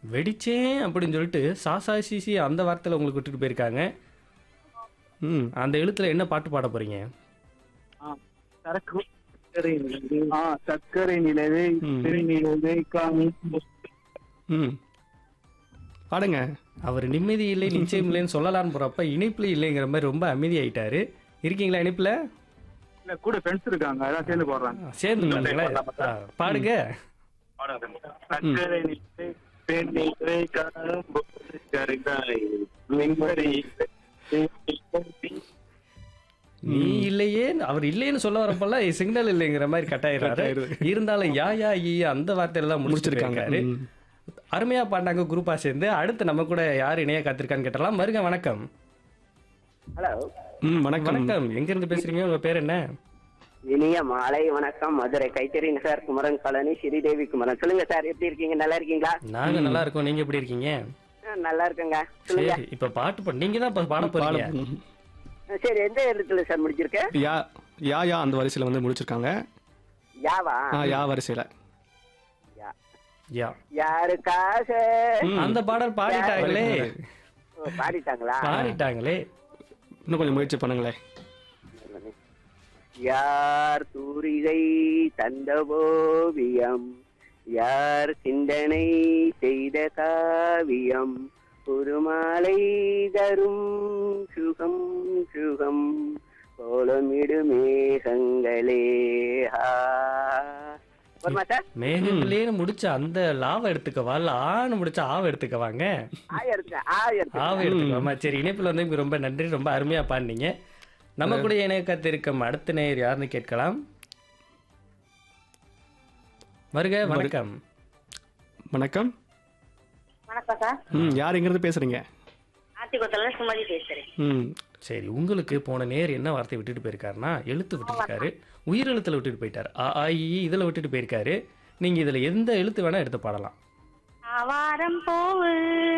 வெடிச்சேன் அப்படின்னு சொல்லிட்டு சாசா சிசி அந்த வார்த்தையில உங்களுக்கு விட்டுட்டு போயிருக்காங்க ம் அந்த எழுத்துல என்ன பாட்டு பாட போறீங்க ஆ, சரக்கு சர்க்கரை நிலவே ஆ சர்க்கரை நிலவே ம். சரி நிலவே காமி ம் பாடுங்க அவர் நிம்மதி இல்லை நிச்சயம் இல்லைன்னு சொல்லலான்னு போறப்ப இணைப்புல இல்லைங்கிற மாதிரி ரொம்ப அமைதியாயிட்டாரு இருக்கீங்களா இணைப்புல இல்ல கூட ஃப்ரெண்ட்ஸ் இருக்காங்க அதான் சேர்ந்து போடுறாங்க சேர்ந்து பாருங்களேன் ஆ, பாடுங்க சர்க்கரை நிலவே பெண் நிலவே காம்போது கருங்காய் மின்வரி நீ இல்லையே அவர் இல்லைன்னு சொல்ல வரப்பெல்லாம் சிக்னல் இல்லைங்கிற மாதிரி கட்டாயிடுறாரு இருந்தாலும் யா யா ஈ அந்த வார்த்தையெல்லாம் முடிச்சிருக்காங்க முடிச்சிருக்காங்க ம். அருமையா பாண்டாங்க குரூப்பா சேர்ந்து அடுத்து நம்ம கூட யார் இணைய காத்திருக்கான்னு கேட்டலாம் மருங்க வணக்கம் ஹலோ ம் வணக்கம் வணக்கம் எங்க இருந்து பேசுறீங்க உங்க பேர் என்ன இனிய மாலை வணக்கம் மதுரை கைத்தறி சார் குமரன் காலனி ஸ்ரீதேவி குமரன் சொல்லுங்க சார் எப்படி இருக்கீங்க நல்லா இருக்கீங்களா நாங்க நல்லா இருக்கோம் நீங்க எப்படி இருக்கீங்க ஆ, நல்லா இருக்கேங்க சொல்லுங்க சரி இப்ப பாட்டு பாடு நீங்க தான் இப்ப பாட போறீங்க ம். ஆ, சரி எந்த இடத்துல சார் முடிச்சிருக்க யா யா யா அந்த வரிசையில் வந்து முடிச்சிருக்காங்க யாவா ஆ யா வரிசையில் யா. யா யாருக்காக அந்த பாடல் பாடிட்டாங்களே ஓ, பாடிட்டாங்களா பாடிட்டாங்களே இன்னும் கொஞ்சம் முயற்சி பண்ணுங்களேன் யார் தூரிகை தந்த ஓவியம் யார் சிந்தனை செய்த காவியம் ஒரு மாலை தரும் சுகம் சுகம் கோலமிடு மேகங்களே ஆ. வருமா சார் மேகங்களேன்னு முடிச்ச அந்த லாவ எடுத்துக்கவா இல்ல ஆன்னு முடிச்ச ஆவ எடுத்துக்கவாங்க ஆயிரத்து ஆயிரத்து ஆவ எடுத்துக்கவாமா சரி இணைப்புல வந்து உங்களுக்கு ரொம்ப நன்றி ரொம்ப அருமையா பாடினீங்க நம்ம கூட இணைய காத்திருக்கும் அடுத்த நேயர் யாருன்னு கேட்கலாம் வருக வணக்கம் வணக்கம் வணக்கம் சார் ம் யார் எங்கேருந்து பேசுறீங்க ஆத்திக்குளத்துல சுமதி பேசுறேன் ம் சரி உங்களுக்கு போன நேர் என்ன வார்த்தை விட்டுட்டு போயிருக்காருன்னா எழுத்து விட்டுருக்காரு உயிர் எழுத்துல விட்டுட்டு போயிட்டாரு அ ஆ, இ ஈ இதுல விட்டுட்டு போயிருக்காரு நீங்க இதுல எந்த எழுத்து வேணா எடுத்து பாடலாம் ஆவாரம் போவு